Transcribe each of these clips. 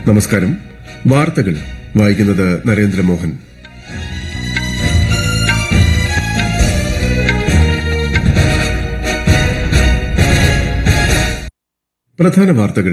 നമസ്കാരം വാർത്തകൾ വായിക്കുന്നത് നരേന്ദ്രമോഹൻ പ്രധാന വാർത്തകൾ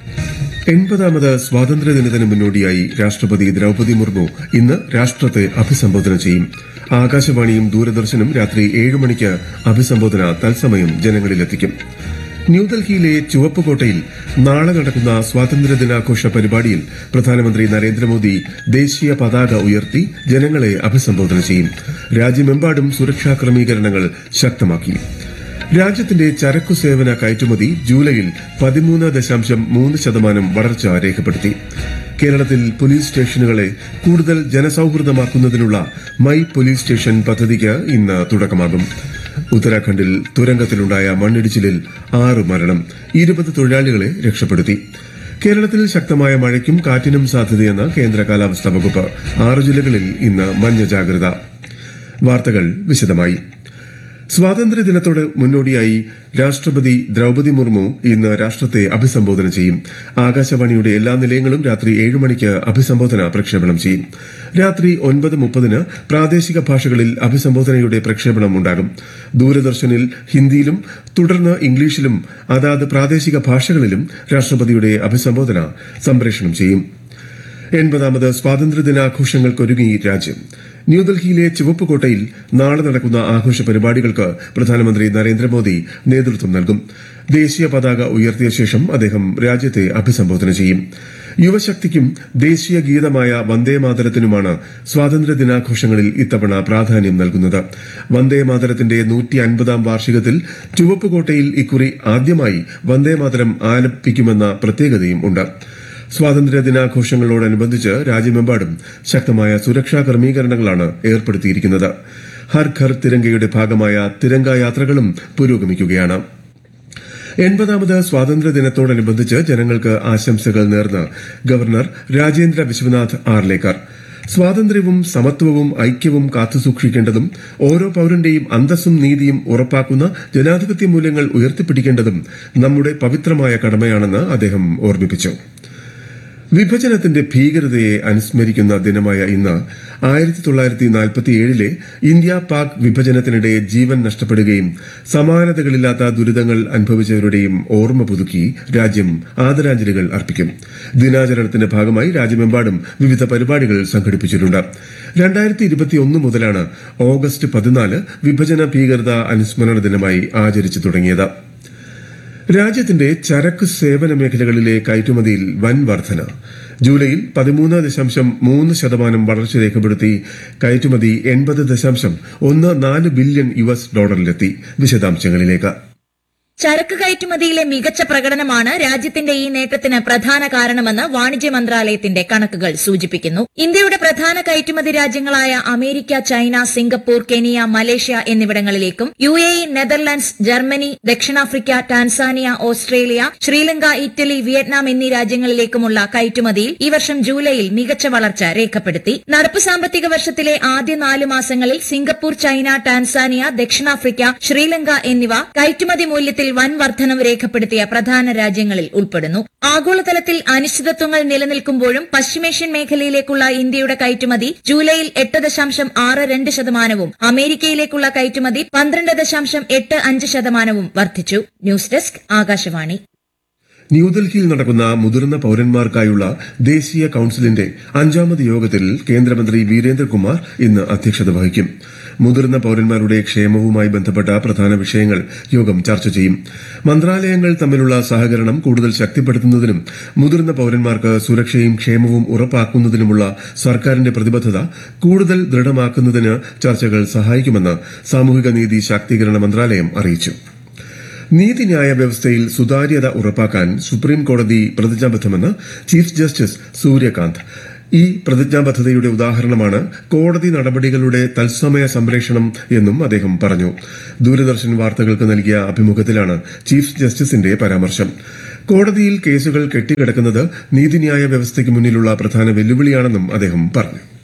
എൺപതാമത് സ്വാതന്ത്ര്യദിനത്തിന് മുന്നോടിയായി രാഷ്ട്രപതി ദ്രൌപദി മുർമു ഇന്ന് രാഷ്ട്രത്തെ അഭിസംബോധന ചെയ്യും ആകാശവാണിയും ദൂരദർശനും രാത്രി ഏഴ് മണിക്ക് അഭിസംബോധന തത്സമയം ജനങ്ങളിലെത്തിക്കും ന്യൂഡൽഹിയിലെ ചുവപ്പുകോട്ടയിൽ നാളെ നടക്കുന്ന സ്വാതന്ത്ര്യദിനാഘോഷ പരിപാടിയിൽ പ്രധാനമന്ത്രി നരേന്ദ്രമോദി ദേശീയ പതാക ഉയർത്തി ജനങ്ങളെ അഭിസംബോധന ചെയ്യും രാജ്യമെമ്പാടും സുരക്ഷാ ക്രമീകരണങ്ങൾ ശക്തമാക്കി രാജ്യത്തിന്റെ ചരക്കു സേവന കയറ്റുമതി ജൂലൈയിൽ പതിമൂന്ന് ദശാംശം മൂന്ന് ശതമാനം വളർച്ച രേഖപ്പെടുത്തി കേരളത്തിൽ പോലീസ് സ്റ്റേഷനുകളെ കൂടുതൽ ജനസൌഹൃദമാക്കുന്നതിനുള്ള മൈ പോലീസ് സ്റ്റേഷൻ പദ്ധതിക്ക് ഇന്ന് തുടക്കമാകും ഉത്തരാഖണ്ഡിൽ തുരങ്കത്തിലുണ്ടായ മണ്ണിടിച്ചിലിൽ ആറ് മരണം ഇരുപത് തൊഴിലാളികളെ രക്ഷപ്പെടുത്തി കേരളത്തിൽ ശക്തമായ മഴയ്ക്കും കാറ്റിനും സാധ്യതയെന്ന് കേന്ദ്ര കാലാവസ്ഥാ വകുപ്പ് ആറ് ജില്ലകളിൽ ഇന്ന് മഞ്ഞ ജാഗ്രത വാർത്തകൾ വിശദമായി സ്വാതന്ത്ര്യദിനത്തോട് മുന്നോടിയായി രാഷ്ട്രപതി ദ്രൌപദി മുർമു ഇന്ന് രാഷ്ട്രത്തെ അഭിസംബോധന ചെയ്യും ആകാശവാണിയുടെ എല്ലാ നിലയങ്ങളും രാത്രി ഏഴ് മണിക്ക് അഭിസംബോധന പ്രക്ഷേപണം ചെയ്യും രാത്രി ഒൻപത് മുപ്പതിന് പ്രാദേശിക ഭാഷകളിൽ അഭിസംബോധനയുടെ പ്രക്ഷേപണം ഉണ്ടാകും ദൂരദർശനിൽ ഹിന്ദിയിലും തുടർന്ന് ഇംഗ്ലീഷിലും അതാത് പ്രാദേശിക ഭാഷകളിലും രാഷ്ട്രപതിയുടെ അഭിസംബോധന സംപ്രേഷണം ചെയ്യും എൺപതാമത് സ്വാതന്ത്ര്യദിനാഘോഷങ്ങൾക്കൊരുങ്ങി രാജ്യം ന്യൂഡൽഹിയിലെ ചുവപ്പുകോട്ടയിൽ നാളെ നടക്കുന്ന ആഘോഷ പരിപാടികൾക്ക് പ്രധാനമന്ത്രി നരേന്ദ്രമോദി നേതൃത്വം നൽകും ദേശീയ പതാക ഉയർത്തിയ ശേഷം അദ്ദേഹം രാജ്യത്തെ അഭിസംബോധന ചെയ്യും യുവശക്തിക്കും ദേശീയ ഗീതമായ വന്ദേമാതരത്തിനുമാണ് സ്വാതന്ത്ര്യദിനാഘോഷങ്ങളിൽ ഇത്തവണ പ്രാധാന്യം നൽകുന്നത് വന്ദേമാതരത്തിന്റെ നൂറ്റി അൻപതാം വാർഷികത്തിൽ ചുവപ്പുകോട്ടയിൽ ഇക്കുറി ആദ്യമായി വന്ദേമാതരം ആലപിക്കുമെന്ന പ്രത്യേകതയും ഉണ്ട് സ്വാതന്ത്ര്യ ദിനാഘോഷങ്ങളോടനുബന്ധിച്ച് രാജ്യമെമ്പാടും ശക്തമായ സുരക്ഷാ ക്രമീകരണങ്ങളാണ് ഏർപ്പെടുത്തിയിരിക്കുന്നത് ഹർ ഘർ തിരങ്കയുടെ ഭാഗമായ തിരങ്ക യാത്രകളും പുരോഗമിക്കുകയാണ് എൺപതാമത് സ്വാതന്ത്ര്യദിനത്തോടനുബന്ധിച്ച് ജനങ്ങൾക്ക് ആശംസകൾ നേർന്ന് ഗവർണർ രാജേന്ദ്ര വിശ്വനാഥ് ആർലേക്കർ സ്വാതന്ത്ര്യവും സമത്വവും ഐക്യവും കാത്തുസൂക്ഷിക്കേണ്ടതും ഓരോ പൌരന്റെയും അന്തസ്സും നീതിയും ഉറപ്പാക്കുന്ന ജനാധിപത്യ മൂല്യങ്ങൾ ഉയർത്തിപ്പിടിക്കേണ്ടതും നമ്മുടെ പവിത്രമായ കടമയാണെന്ന് അദ്ദേഹം ഓർമ്മിപ്പിച്ചു വിഭജനത്തിന്റെ ഭീകരതയെ അനുസ്മരിക്കുന്ന ദിനമായ ഇന്ന് ആയിരത്തി തൊള്ളായിരത്തി നാൽപ്പത്തിയേഴിലെ ഇന്ത്യ പാക് വിഭജനത്തിനിടെ ജീവൻ നഷ്ടപ്പെടുകയും സമാനതകളില്ലാത്ത ദുരിതങ്ങൾ അനുഭവിച്ചവരുടെയും ഓർമ്മ പുതുക്കി രാജ്യം ആദരാഞ്ജലികൾ അർപ്പിക്കും ദിനാചരണത്തിന്റെ ഭാഗമായി രാജ്യമെമ്പാടും വിവിധ പരിപാടികൾ സംഘടിപ്പിച്ചിട്ടുണ്ട് രണ്ടായിരത്തി ഇരുപത്തിയൊന്ന് മുതലാണ് ഓഗസ്റ്റ് പതിനാല് വിഭജന ഭീകരത അനുസ്മരണ ദിനമായി ആചരിച്ചു തുടങ്ങിയത് രാജ്യത്തിന്റെ ചരക്ക് സേവന മേഖലകളിലെ കയറ്റുമതിയിൽ വൻ വർധന ജൂലൈയിൽ പതിമൂന്ന് ദശാംശം മൂന്ന് ശതമാനം വളർച്ച രേഖപ്പെടുത്തി കയറ്റുമതി എൺപത് ദശാംശം ഒന്ന് നാല് ബില്യൺ യു എസ് ഡോളറിലെത്തി വിശദാംശങ്ങളിലേക്ക് ചരക്ക് കയറ്റുമതിയിലെ മികച്ച പ്രകടനമാണ് രാജ്യത്തിന്റെ ഈ നേട്ടത്തിന് പ്രധാന കാരണമെന്ന് വാണിജ്യ മന്ത്രാലയത്തിന്റെ കണക്കുകൾ സൂചിപ്പിക്കുന്നു ഇന്ത്യയുടെ പ്രധാന കയറ്റുമതി രാജ്യങ്ങളായ America China Singapore Kenya Malaysia എന്നിവിടങ്ങളിലേക്കും U A E Netherlands Germany ദക്ഷിണാഫ്രിക്ക Tanzania Australia Sri Lanka Italy Vietnam എന്നീ രാജ്യങ്ങളിലേക്കുമുള്ള കയറ്റുമതിയിൽ ഈ വർഷം ജൂലൈയിൽ മികച്ച വളർച്ച രേഖപ്പെടുത്തി നടപ്പ് സാമ്പത്തിക വർഷത്തിലെ ആദ്യ നാല് മാസങ്ങളിൽ സിംഗപ്പൂർ ചൈന ടാൻസാനിയ ദക്ഷിണാഫ്രിക്ക ശ്രീലങ്ക എന്നിവ കയറ്റുമതി മൂല്യത്തിൽ വൻ വർധനവ് രേഖപ്പെടുത്തിയ പ്രധാന രാജ്യങ്ങളിൽ ഉൾപ്പെടുന്നു ആഗോളതലത്തിൽ അനിശ്ചിതത്വങ്ങൾ നിലനിൽക്കുമ്പോഴും പശ്ചിമേഷ്യൻ മേഖലയിലേക്കുള്ള ഇന്ത്യയുടെ കയറ്റുമതി ജൂലൈയിൽ എട്ട് ദശാംശം ആറ് രണ്ട് ശതമാനവും അമേരിക്കയിലേക്കുള്ള കയറ്റുമതി പന്ത്രണ്ട് ദശാംശം എട്ട് അഞ്ച് ശതമാനവും വർദ്ധിച്ചു ന്യൂസ് ഡെസ്ക് ആകാശവാണി ന്യൂഡൽഹിയിൽ നടക്കുന്ന മുതിർന്ന പൌരന്മാർക്കായുള്ള ദേശീയ കൌൺസിലിന്റെ അഞ്ചാമത് യോഗത്തിൽ കേന്ദ്രമന്ത്രി വീരേന്ദ്രകുമാർ ഇന്ന് അധ്യക്ഷത വഹിക്കും മുതിർന്ന പൌരന്മാരുടെ ക്ഷേമവുമായി ബന്ധപ്പെട്ട പ്രധാന വിഷയങ്ങൾ യോഗം ചർച്ച ചെയ്യും മന്ത്രാലയങ്ങൾ തമ്മിലുള്ള സഹകരണം കൂടുതൽ ശക്തിപ്പെടുത്തുന്നതിനും മുതിർന്ന പൌരന്മാർക്ക് സുരക്ഷയും ക്ഷേമവും ഉറപ്പാക്കുന്നതിനുമുള്ള സർക്കാരിന്റെ പ്രതിബദ്ധത കൂടുതൽ ദൃഢമാക്കുന്നതിന് ചർച്ചകൾ സഹായിക്കുമെന്ന് സാമൂഹിക നീതി ശാക്തീകരണ മന്ത്രാലയം അറിയിച്ചു നീതിന്യായ വ്യവസ്ഥയിൽ സുതാര്യത ഉറപ്പാക്കാൻ സുപ്രീം കോടതി പ്രതിജ്ഞാബദ്ധമെന്ന് ചീഫ് ജസ്റ്റിസ് സൂര്യകാന്ത് ഈ പ്രതിജ്ഞാബദ്ധതയുടെ ഉദാഹരണമാണ് കോടതി നടപടികളുടെ തത്സമയ സംപ്രേഷണം എന്നും അദ്ദേഹം പറഞ്ഞു ദൂരദർശൻ വാർത്തകൾക്ക് നൽകിയ അഭിമുഖത്തിലാണ് ചീഫ് ജസ്റ്റിസിന്റെ പരാമർശം കോടതിയിൽ കേസുകൾ കെട്ടിക്കിടക്കുന്നത് നീതിന്യായ വ്യവസ്ഥയ്ക്ക് മുന്നിലുള്ള പ്രധാന വെല്ലുവിളിയാണെന്നും അദ്ദേഹം പറഞ്ഞു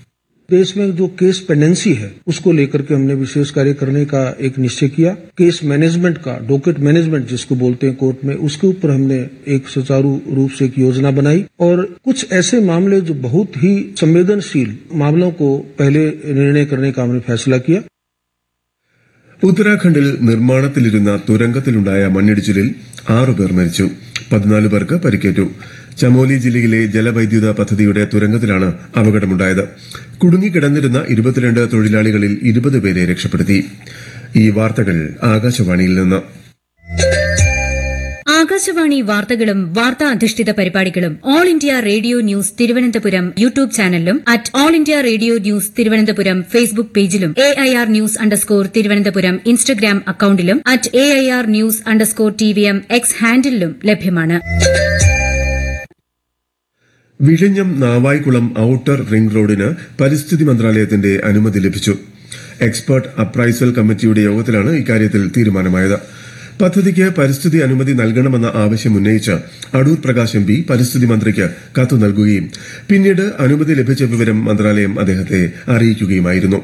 देश में जो केस पेंडेंसी है उसको लेकर के हमने विशेष कार्य करने का एक निश्चय किया केस मैनेजमेंट का डॉकेट मैनेजमेंट जिसको बोलते हैं कोर्ट में उसके ऊपर हमने एक सुचारू रूप से एक योजना बनाई और कुछ ऐसे मामले जो बहुत ही संवेदनशील मामलों को पहले निर्णय करने का हमने फैसला किया ഉത്തരാഖണ്ഡിൽ നിർമ്മാണത്തിലിരുന്ന തുരങ്കത്തിലുണ്ടായ മണ്ണിടിച്ചിലിൽ ആറുപേർ മരിച്ചു പതിനാല് പേർക്ക് പരിക്കേറ്റു ചമോലി ജില്ലയിലെ ജലവൈദ്യുത പദ്ധതിയുടെ തുരങ്കത്തിലാണ് അപകടമുണ്ടായത് കുടുങ്ങിക്കിടന്നിരുന്ന ഇരുപത്തിരണ്ട് തൊഴിലാളികളിൽ ഇരുപത് പേരെ രക്ഷപ്പെടുത്തി ഈ വാർത്തകൾ ആകാശവാണിയിൽ നിന്ന് ആകാശവാണി വാർത്തകളും വാർത്താ അധിഷ്ഠിത പരിപാടികളും All India Radio News Thiruvananthapuram YouTube ചാനലിലും at All India Radio News Thiruvananthapuram Facebook പേജിലും A I R news underscore Thiruvananthapuram Instagram അക്കൌണ്ടിലും at A I R news underscore T V M X ഹാൻഡിലും ലഭ്യമാണ് വിഴിഞ്ഞം നാവായിക്കുളം ഔട്ടർ റിംഗ് റോഡിന് പരിസ്ഥിതി മന്ത്രാലയത്തിന്റെ അനുമതി ലഭിച്ചു എക്സ്പേർട്ട് അപ്രൈസൽ കമ്മിറ്റിയുടെ യോഗത്തിലാണ് ഇക്കാര്യത്തിൽ തീരുമാനമായത് പദ്ധതിക്ക് പരിസ്ഥിതി അനുമതി നൽകണമെന്ന ആവശ്യം ഉന്നയിച്ച് അടൂർ പ്രകാശ് എം പി പരിസ്ഥിതി മന്ത്രിക്ക് കത്ത് നൽകുകയും പിന്നീട് അനുമതി ലഭിച്ച വിവരം മന്ത്രാലയം അദ്ദേഹത്തെ അറിയിക്കുകയുമായിരുന്നു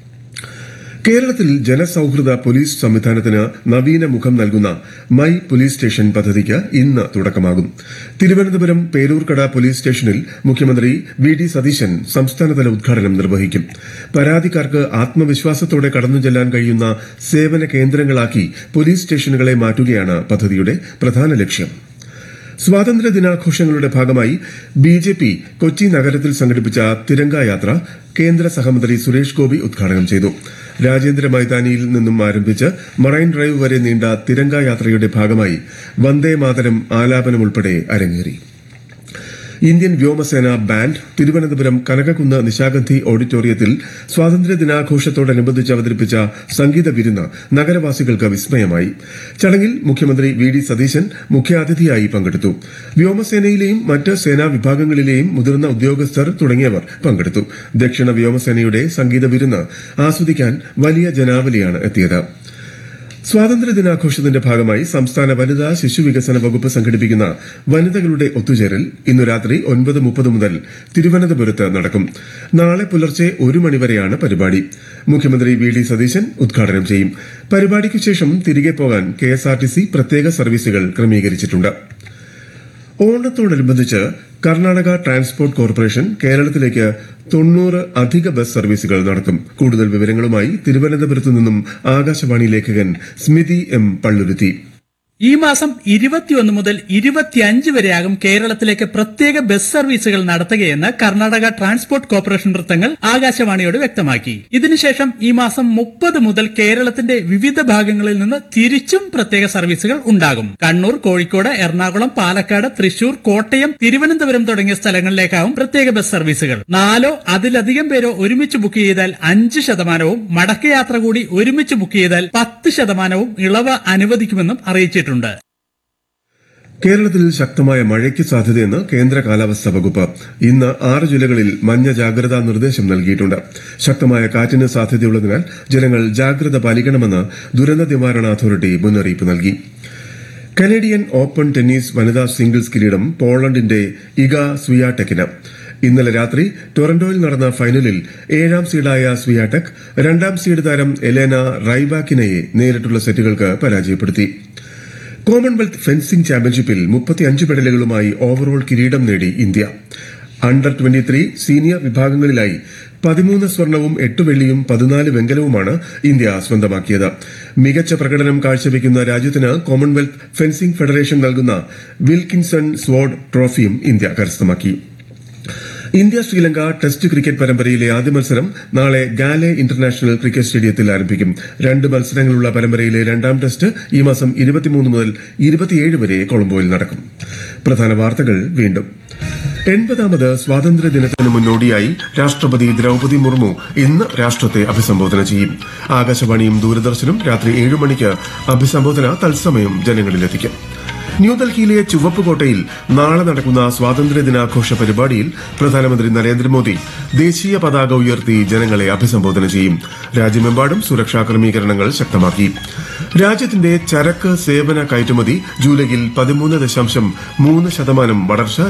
കേരളത്തിൽ ജനസൌഹൃദ പോലീസ് സംവിധാനത്തിന് നവീന മുഖം നൽകുന്ന മൈ പോലീസ് സ്റ്റേഷൻ പദ്ധതിക്ക് ഇന്ന് തുടക്കമാകും തിരുവനന്തപുരം പേരൂർക്കട പോലീസ് സ്റ്റേഷനിൽ മുഖ്യമന്ത്രി വി ഡി സതീശൻ സംസ്ഥാനതല ഉദ്ഘാടനം നിർവഹിക്കും പരാതിക്കാർക്ക് ആത്മവിശ്വാസത്തോടെ കടന്നു ചെല്ലാൻ കഴിയുന്ന സേവന കേന്ദ്രങ്ങളാക്കി പോലീസ് സ്റ്റേഷനുകളെ മാറ്റുകയാണ് പദ്ധതിയുടെ പ്രധാന ലക്ഷ്യം സ്വാതന്ത്ര്യ ദിനാഘോഷങ്ങളുടെ ഭാഗമായി ബി ജെ പി കൊച്ചി നഗരത്തിൽ സംഘടിപ്പിച്ച തിരങ്ക യാത്ര കേന്ദ്ര സഹമന്ത്രി സുരേഷ് ഗോപി ഉദ്ഘാടനം ചെയ്തു രാജേന്ദ്ര മൈതാനിയിൽ നിന്നും ആരംഭിച്ച് മറൈൻ ഡ്രൈവ് വരെ നീണ്ട തിരങ്ക യാത്രയുടെ ഭാഗമായി വന്ദേ മാതരം ആലാപനം ഉൾപ്പെടെ അരങ്ങേറി ഇന്ത്യൻ വ്യോമസേന ബാൻഡ് തിരുവനന്തപുരം കനകക്കുന്ന് നിശാഗന്ധി ഓഡിറ്റോറിയത്തിൽ സ്വാതന്ത്ര്യ ദിനാഘോഷത്തോടനുബന്ധിച്ച് അവതരിപ്പിച്ച സംഗീത വിരുന്ന് നഗരവാസികൾക്ക് വിസ്മയമായി ചടങ്ങിൽ മുഖ്യമന്ത്രി വി ഡി സതീശൻ മുഖ്യാതിഥിയായി പങ്കെടുത്തു വ്യോമസേനയിലെയും മറ്റ് സേനാ വിഭാഗങ്ങളിലെയും മുതിർന്ന ഉദ്യോഗസ്ഥർ തുടങ്ങിയവർ പങ്കെടുത്തു ദക്ഷിണ വ്യോമസേനയുടെ സംഗീത വിരുന്ന് ആസ്വദിക്കാൻ വലിയ ജനാവലിയാണ് എത്തിയത് സ്വാതന്ത്ര്യ ദിനാഘോഷത്തിന്റെ ഭാഗമായി സംസ്ഥാന വനിതാ ശിശു വികസന വകുപ്പ് സംഘടിപ്പിക്കുന്ന വനിതകളുടെ ഒത്തുചേരൽ ഇന്നു രാത്രി ഒൻപത് മുപ്പത് മുതൽ തിരുവനന്തപുരത്ത് നടക്കും നാളെ പുലർച്ചെ ഒരു മണിവരെയാണ് പരിപാടി മുഖ്യമന്ത്രി വി ഡി സതീശൻ ഉദ്ഘാടനം ചെയ്യും പരിപാടിക്കു ശേഷം തിരികെ പോകാൻ കെഎസ്ആർടിസി പ്രത്യേക സർവീസുകൾ ക്രമീകരിച്ചിട്ടുണ്ട് ഓണത്തോടനുബന്ധിച്ച് കർണാടക ട്രാൻസ്പോർട്ട് കോർപ്പറേഷൻ കേരളത്തിലേക്ക് തൊണ്ണൂറ് അധിക ബസ് സർവീസുകൾ നടത്തും കൂടുതൽ വിവരങ്ങളുമായി തിരുവനന്തപുരത്ത് നിന്നും ആകാശവാണി ലേഖകൻ സ്മിതി എം പള്ളുരുത്തി ഈ മാസം ഇരുപത്തിയൊന്ന് മുതൽ ഇരുപത്തിയഞ്ച് വരെയാകും കേരളത്തിലേക്ക് പ്രത്യേക ബസ് സർവീസുകൾ നടത്തുകയെന്ന് കർണാടക ട്രാൻസ്പോർട്ട് കോർപ്പറേഷൻ വൃത്തങ്ങൾ ആകാശവാണിയോട് വ്യക്തമാക്കി ഇതിനുശേഷം ഈ മാസം മുപ്പത് മുതൽ കേരളത്തിന്റെ വിവിധ ഭാഗങ്ങളിൽ നിന്ന് തിരിച്ചും പ്രത്യേക സർവീസുകൾ ഉണ്ടാകും കണ്ണൂർ കോഴിക്കോട് എറണാകുളം പാലക്കാട് തൃശൂർ കോട്ടയം തിരുവനന്തപുരം തുടങ്ങിയ സ്ഥലങ്ങളിലേക്കാവും പ്രത്യേക ബസ് സർവീസുകൾ നാലോ അതിലധികം പേരോ ഒരുമിച്ച് ബുക്ക് ചെയ്താൽ അഞ്ച് ശതമാനവും മടക്കയാത്ര കൂടി ഒരുമിച്ച് ബുക്ക് ചെയ്താൽ പത്ത് ശതമാനവും ഇളവ് അനുവദിക്കുമെന്നും അറിയിച്ചിട്ടുണ്ട് കേരളത്തിൽ ശക്തമായ മഴയ്ക്ക് സാധ്യതയെന്ന് കേന്ദ്ര കാലാവസ്ഥാ വകുപ്പ് ഇന്ന് ആറ് ജില്ലകളിൽ മഞ്ഞ ജാഗ്രതാ നിർദ്ദേശം നൽകിയിട്ടുണ്ട് ശക്തമായ കാറ്റിന് സാധ്യതയുള്ളതിനാൽ ജനങ്ങൾ ജാഗ്രത പാലിക്കണമെന്ന് ദുരന്ത നിവാരണ അതോറിറ്റി മുന്നറിയിപ്പ് നൽകി കനേഡിയൻ ഓപ്പൺ ടെന്നീസ് വനിതാ സിംഗിൾസ് കിരീടം പോളണ്ടിന്റെ ഇഗ സ്വിയാടെക്കിന് ഇന്നലെ രാത്രി ടൊറന്റോയിൽ നടന്ന ഫൈനലിൽ ഏഴാം സീഡായ സ്വിയാടെക് രണ്ടാം സീഡ് താരം എലേന റൈബാക്കിനെയെ നേരിട്ടുള്ള സെറ്റുകൾക്ക് പരാജയപ്പെടുത്തി കോമൺവെൽത്ത് ഫെൻസിംഗ് ചാമ്പ്യൻഷിപ്പിൽ മുപ്പത്തിയഞ്ച് മെഡലുകളുമായി ഓവറോൾ കിരീടം നേടി India under twenty three senior വിഭാഗങ്ങളിലായി പതിമൂന്ന് സ്വർണവും എട്ട് വെള്ളിയും പതിനാല് വെങ്കലവുമാണ് ഇന്ത്യ സ്വന്തമാക്കിയത് മികച്ച പ്രകടനം കാഴ്ചവെക്കുന്ന രാജ്യത്തിന് കോമൺവെൽത്ത് ഫെൻസിംഗ് ഫെഡറേഷൻ നൽകുന്ന വിൽക്കിൻസൺ സ്വാർഡ് ട്രോഫിയും ഇന്ത്യ കരസ്ഥമാക്കി ഇന്ത്യ ശ്രീലങ്ക ടെസ്റ്റ് ക്രിക്കറ്റ് പരമ്പരയിലെ ആദ്യ മത്സരം നാളെ ഗാലെ ഇന്റർനാഷണൽ ക്രിക്കറ്റ് സ്റ്റേഡിയത്തിൽ ആരംഭിക്കും രണ്ട് മത്സരങ്ങളുള്ള പരമ്പരയിലെ രണ്ടാം ടെസ്റ്റ് ഈ മാസം ഇരുപത്തിമൂന്ന് മുതൽ ഇരുപത്തിയേഴ് വരെ കൊളംബോയിൽ നടക്കും പ്രധാന വാർത്തകൾ വീണ്ടും എൺപതാമത് സ്വാതന്ത്ര്യ ദിനത്തിന് മുന്നോടിയായി രാഷ്ട്രപതി ദ്രൌപതി മുർമു ഇന്ന് രാഷ്ട്രത്തെ അഭിസംബോധന ചെയ്യും ആകാശവാണിയും ദൂരദർശനും രാത്രി ഏഴ് മണിക്ക് അഭിസംബോധന തത്സമയം ജനങ്ങളിലെത്തിക്കും ന്യൂഡൽഹിയിലെ ചുവപ്പുകോട്ടയിൽ നാളെ നടക്കുന്ന സ്വാതന്ത്ര്യ ദിനാഘോഷ പരിപാടിയിൽ പ്രധാനമന്ത്രി നരേന്ദ്രമോദി ദേശീയ പതാക ഉയർത്തി ജനങ്ങളെ അഭിസംബോധന ചെയ്യും രാജ്യമെമ്പാടും സുരക്ഷാ ക്രമീകരണങ്ങൾ ശക്തമാക്കി രാജ്യത്തിന്റെ ചരക്ക് സേവന കയറ്റുമതി ജൂലൈയിൽ പതിമൂന്ന് ദശാംശം മൂന്ന് ശതമാനം വളർച്ച